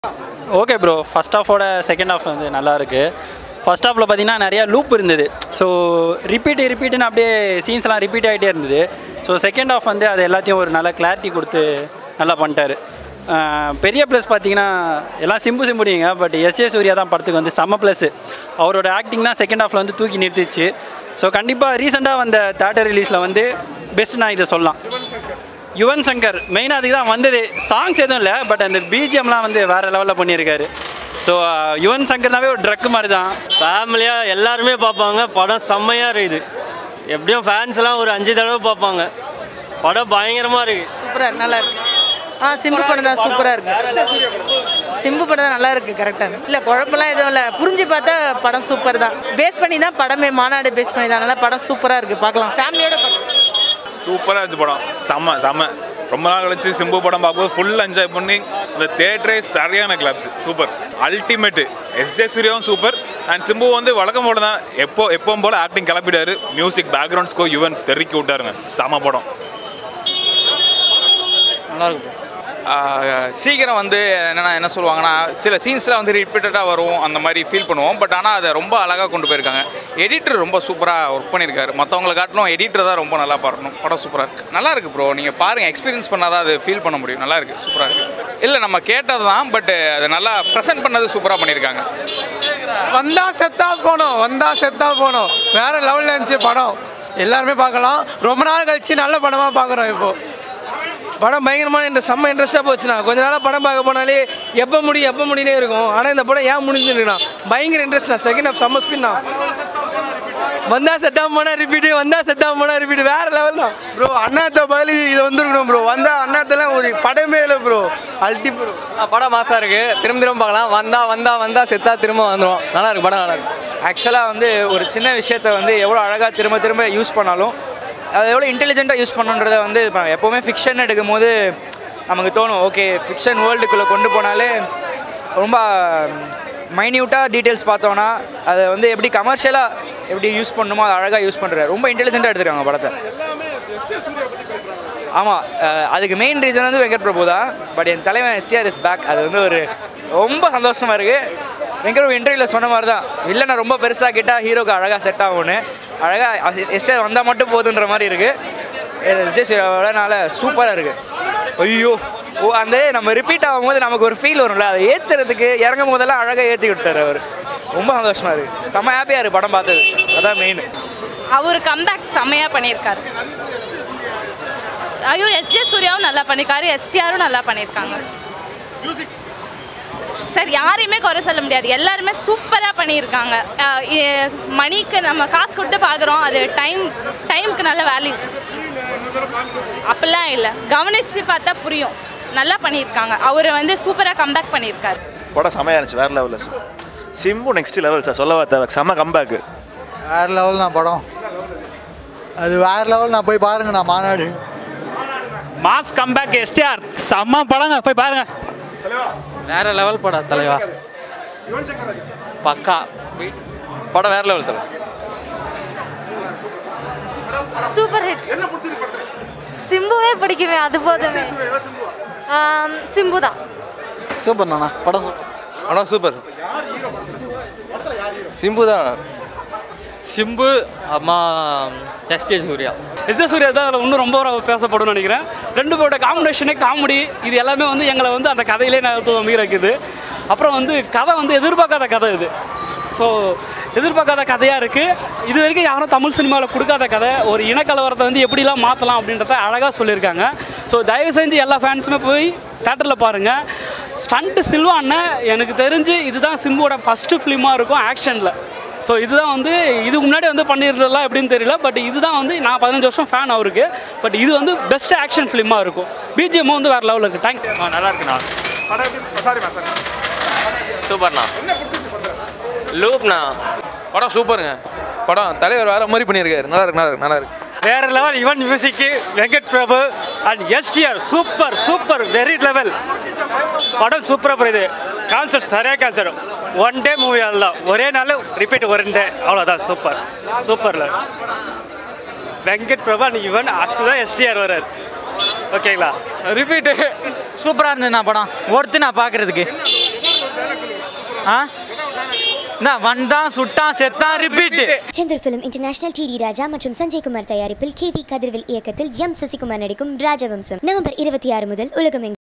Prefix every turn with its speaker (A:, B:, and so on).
A: okay bro first ஹாஃபோட second half வந்து நல்லா இருக்கு ஃபஸ்ட் ஹாஃபில் பார்த்தீங்கன்னா நிறையா லூப் இருந்தது ஸோ ரிப்பீட் ரிப்பீட்டுன்னு அப்படியே சீன்ஸ்லாம் ரிப்பீட் ஆகிட்டே இருந்தது ஸோ செகண்ட் ஹாஃப் வந்து அது எல்லாத்தையும் ஒரு நல்ல கிளாரிட்டி கொடுத்து நல்லா பண்ணிட்டாரு அஹ் பெரிய ப்ளஸ் பார்த்தீங்கன்னா எல்லாம் சிம்பு சிம்புடிங்க பட் எஸ்ஜே சூர்யா தான் படத்துக்கு வந்து செம்ம ப்ளஸ் அவரோட ஆக்டிங் தான் செகண்ட் ஹாஃபில் வந்து தூக்கி நிறுத்திச்சு ஸோ கண்டிப்பாக ரீசெண்டாக வந்த தேட்டர் ரிலீஸில் வந்து பெஸ்ட் நான் இதை சொல்லலாம் யுவன் சங்கர் மெயினாக அதுக்கு தான் வந்தது சாங்ஸ் எதுவும் இல்லை பட் அந்த பிஜிஎம்லாம் வந்து வேறு லெவலில் பண்ணியிருக்காரு ஸோ யுவன் சங்கர்னாவே ஒரு ட்ரக் மாதிரி தான்
B: ஃபேமிலியாக எல்லாருமே பார்ப்பாங்க படம் செம்மையாக இருக்குது எப்படியும் ஃபேன்ஸ் எல்லாம் ஒரு அஞ்சு தடவை பார்ப்பாங்க படம் பயங்கரமாக இருக்குது
C: சூப்பராக நல்லா இருக்கு ஆ சிம்பு படம் தான் சூப்பராக இருக்கு சிம்பு படம் தான் நல்லா இருக்கு கரெக்டாக இல்லை குழப்பம்லாம் எதுவும் இல்லை புரிஞ்சு பார்த்தா படம் சூப்பர் தான் பேஸ் பண்ணி தான் படமே மாநாடு பேஸ் பண்ணி தான் நல்லா படம் சூப்பராக இருக்கு பார்க்கலாம் ஃபேமிலியோட
D: சூப்பராக இருந்துச்சு படம் செம்ம செம்ம ரொம்ப நாள் கழிச்சு சிம்பு படம் பார்க்கும்போது ஃபுல் என்ஜாய் பண்ணி இந்த தேட்டரே சரியான கிளப்ஸ் சூப்பர் அல்டிமேட்டு எஸ்ஜே சூர்யாவும் சூப்பர் அண்ட் சிம்பு வந்து வழக்கம் போல தான் எப்போ எப்பவும் போல ஆக்டிங் கிளப்பிட்டாரு மியூசிக் பேக்ரவுண்ட் ஸ்கோர் யுவன் தெருக்கி விட்டாருங்க செம படம்
E: நல்லா இருக்கும் சீக்கிரம் வந்து என்னென்னா என்ன சொல்லுவாங்கன்னா சில சீன்ஸில் வந்து ரிப்பீட்டடாக வரும் அந்த மாதிரி ஃபீல் பண்ணுவோம் பட் ஆனால் அதை ரொம்ப அழகாக கொண்டு போயிருக்காங்க எடிட்டர் ரொம்ப சூப்பராக ஒர்க் பண்ணியிருக்காரு மற்றவங்களை காட்டிலும் எடிட்டர் தான் ரொம்ப நல்லா பாடணும் படம் சூப்பராக இருக்குது நல்லா இருக்குது ப்ரோ நீங்கள் பாருங்கள் எக்ஸ்பீரியன்ஸ் பண்ணால் தான் அது ஃபீல் பண்ண முடியும் நல்லா இருக்குது சூப்பராக இருக்குது இல்லை நம்ம கேட்டது தான் பட் அதை நல்லா ப்ரெசென்ட் பண்ணது சூப்பராக பண்ணியிருக்காங்க
F: வந்தா செத்தா போனோம் வந்தா செத்தா போனோம் வேற லெவலில் இருந்துச்சு படம் எல்லாருமே பார்க்கலாம் ரொம்ப நாள் கழிச்சு நல்ல படமாக பார்க்குறோம் இப்போ படம் பயங்கரமான இந்த செம்ம இன்ட்ரெஸ்ட்டாக போச்சுண்ணா கொஞ்ச நாளாக படம் பார்க்க போனாலே எப்போ முடியும் எப்போ முடியுனே இருக்கும் ஆனால் இந்த படம் ஏன் முடிஞ்சுருக்குண்ணா பயங்கர இன்ட்ரெஸ்ட்ண்ணா செகண்ட் ஹாஃப் செம்ம ஸ்பின்னா வந்தா செத்தாம போனா ரிப்பீட் வந்தா செத்தாம போனா ரிப்பீட் வேற லெவல் தான் ப்ரோ அண்ணாத்த பதில் இது வந்துருக்கணும் ப்ரோ வந்தா அண்ணாத்தெல்லாம் ஒரு படமே இல்லை ப்ரோ அல்டி ப்ரோ
G: படம் மாசா இருக்கு திரும்ப திரும்ப பார்க்கலாம் வந்தா வந்தா வந்தா செத்தா திரும்ப வந்துடும் நல்லா இருக்கு படம் நல்லா இருக்கு
H: ஆக்சுவலாக வந்து ஒரு சின்ன விஷயத்த வந்து எவ்வளோ அழகாக திரும்ப திரும்ப யூஸ் பண்ணாலும் அதை எவ்வளோ இன்டெலிஜென்ட்டாக யூஸ் பண்ணுன்றதை வந்து இப்போ எப்போவுமே ஃபிக்ஷன் எடுக்கும் போது நமக்கு தோணும் ஓகே ஃபிக்ஷன் வேர்ல்டுக்குள்ளே கொண்டு போனாலே ரொம்ப மைன்யூட்டாக டீட்டெயில்ஸ் பார்த்தோன்னா அதை வந்து எப்படி கமர்ஷியலாக எப்படி யூஸ் பண்ணணுமோ அதை அழகாக யூஸ் பண்ணுறாரு ரொம்ப இன்டெலிஜென்ட்டாக எடுத்துருக்காங்க படத்தை ஆமாம் அதுக்கு மெயின் ரீசன் வந்து வெங்கட் பிரபு தான் பட் என் தலைவன் எஸ்டிஆர் இஸ் பேக் அது வந்து ஒரு ரொம்ப சந்தோஷமாக இருக்குது வெங்கட் பிரபு இன்டர்வியூவில் சொன்ன மாதிரி தான் வில்லனை ரொம்ப பெருசாக கேட்டால் ஹீரோக்கு அழகாக செட் ஆகும்னு அழகாக எஸ்டிஆர் வந்தால் மட்டும் போதுன்ற மாதிரி இருக்குது எஸ்டிஆர் சூப்பராக இருக்குது ஐயோ ஓ அந்த நம்ம ரிப்பீட் ஆகும்போது நமக்கு ஒரு ஃபீல் வரும்ல அதை ஏற்றுறதுக்கு இறங்கும் போதெல்லாம் அழகாக ஏற்றி விட்டார் அவர் ரொம்ப சந்தோஷமாக இருக்குது செம்ம ஹாப்பியாக இருக்குது படம் பார்த்தது அதான் மெயின்
I: அவர் கம்பேக் செம்மையாக பண்ணியிருக்காரு ஐயோ எஸ்ஜே சூர்யாவும் நல்லா பண்ணியிருக்காரு எஸ்டிஆரும் நல்லா பண்ணியிருக்காங்க சார் யாரையுமே குறை சொல்ல முடியாது எல்லாருமே சூப்பராக பண்ணியிருக்காங்க அஹ் இ- மணிக்கு நம்ம காசு கொடுத்து பார்க்குறோம் அது டைம் டைமுக்கு நல்ல வேல்யூ அப்படிலாம் இல்லை கவனித்து பார்த்தா புரியும் நல்லா பண்ணியிருக்காங்க அவர் வந்து சூப்பராக கம்பேக் பண்ணியிருக்காரு
J: படம் செமையாக இருந்துச்சு வேறு லெவலில் sir Simbu next level sir சொல்லவா தேவை செம்ம கம்பேக்கு
K: வேற லெவல் நான் படம் அது வேற லெவல் நான் போய் பாருங்க நான் மாநாடு
L: மாஸ் கம்பேக் எஸ்டிஆர் செம்ம படங்க போய் பாருங்க
G: வேற லெவல் படம் தலைவா பக்கா படம் வேற லெவல் தலை
M: சூப்பர் ஹிட் சிம்புவே பிடிக்குமே அது போதுமே ஆம், சிம்பு தான்
G: சூப்பர் நானா படம் சூப்பர் படம் சூப்பர் சிம்பு தான்
H: சிம்பு அம்மா எஸ்டே சூர்யா
L: எஸ் சூர்யா தான் அதில் இன்னும் ரொம்ப ஒரு பேசப்படும்னு நினைக்கிறேன் ரெண்டு பேரோட காம்பினேஷனே காமெடி இது எல்லாமே வந்து எங்களை வந்து அந்த கதையிலே நான் மீற வைக்குது அப்புறம் வந்து கதை வந்து எதிர்பார்க்காத கதை இது ஸோ எதிர்பார்க்காத கதையாக இருக்குது இது வரைக்கும் யாரும் தமிழ் சினிமாவில் கொடுக்காத கதை ஒரு இனக்கலவரத்தை வந்து எப்படிலாம் மாற்றலாம் அப்படின்றத அழகாக சொல்லியிருக்காங்க ஸோ தயவு செஞ்சு எல்லா ஃபேன்ஸுமே போய் தேட்டரில் பாருங்கள் ஸ்டண்ட்டு சில்வா அண்ணன் எனக்கு தெரிஞ்சு இதுதான் சிம்புவோட ஃபஸ்ட்டு ஃபிலிமாக இருக்கும் ஆக்ஷனில் ஸோ இதுதான் வந்து இதுக்கு முன்னாடி வந்து பண்ணியிருந்ததெல்லாம் எப்படின்னு தெரியல பட் இதுதான் வந்து நான் பதினஞ்சு வருஷம் ஃபேன் அவருக்கு பட் இது வந்து பெஸ்ட் ஆக்ஷன் ஃபிலிமாக இருக்கும் பிஜிஎம் வந்து வேறு லெவலில் இருக்குது தேங்க்
E: நல்லா இருக்குண்ணா
G: சூப்பர்ண்ணா லூப்ண்ணா
F: படம் சூப்பருங்க படம் தலைவர் வேற மாதிரி பண்ணியிருக்காரு நல்லா இருக்கு நல்லா இருக்கு நல்லா இருக்கு
L: வேற லெவல் யுவன் மியூசிக்கு Venkat Prabhu and STR super super very level படம் சூப்பராக போகுது கான்செப்ட் சரியாக கான்செப்ட் ஒன் டே மூவி ஆடலாம் ஒரே நாள் ரிப்பீட் ஒன் டே அவ்வளோதான் சூப்பர் சூப்பரில் வெங்கட் பிரபு அண்ட் யுவன் அடுத்து தான் எஸ்டிஆர் வர்றார் ஓகேங்களா
H: ரிப்பீட்டு சூப்பராக இருந்தது நான் படம் ஒருத்து நான் பார்க்குறதுக்கு
N: ஆ என்ன வந்தான் சுட்டான் செத்தான் repeat
O: Chandra film international TD Raja மற்றும் சஞ்சய் குமார் தயாரிப்பில் கே வி கதிர்வில் இயக்கத்தில் எம் சசிகுமார் நடிக்கும் ராஜவம்சம் நவம்பர் இருபத்தி ஆறு முதல் உலகம்